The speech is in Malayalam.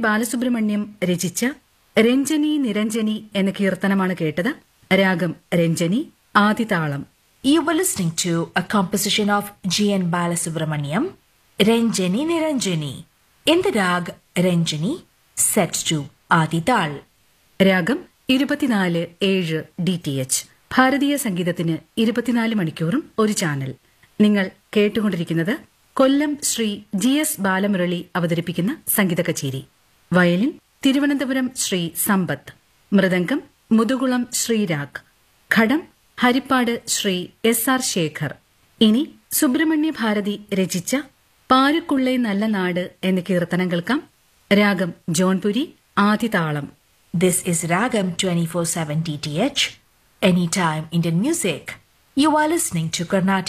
ബാലസുബ്രഹ്മണ്യം രചിച്ച രഞ്ജനി നിരഞ്ജനി എന്ന കീർത്തനമാണ് കേട്ടത് രാഗം Ranjani ആദിതാളം You were listening to a composition of G.N. Balasubramaniam, Ranjani Niranjani, in the rag Ranjani, set to Adital. രാഗം ഇരുപത്തിനാല് ഏഴ് ഡി ടി എച്ച് ഭാരതീയ സംഗീതത്തിന് ഇരുപത്തിനാല് മണിക്കൂറും ഒരു ചാനൽ നിങ്ങൾ കേട്ടുകൊണ്ടിരിക്കുന്നത് കൊല്ലം ശ്രീ ജി എസ് ബാലമുരളി അവതരിപ്പിക്കുന്ന സംഗീത കച്ചേരി വയലിൻ തിരുവനന്തപുരം ശ്രീ സമ്പത്ത് മൃദംഗം മുതുകുളം ശ്രീരാഗ് ഘടം ഹരിപ്പാട് ശ്രീ എസ് ആർ ശേഖർ ഇനി സുബ്രഹ്മണ്യ ഭാരതി രചിച്ച പാരുക്കുള്ളേ നല്ല നാട് എന്ന കീർത്തനം കേൾക്കാം രാഗം ജോൺപുരി ആദിതാളം This is Ragam 24-7 DTH, anytime Indian music. You are listening to Carnatic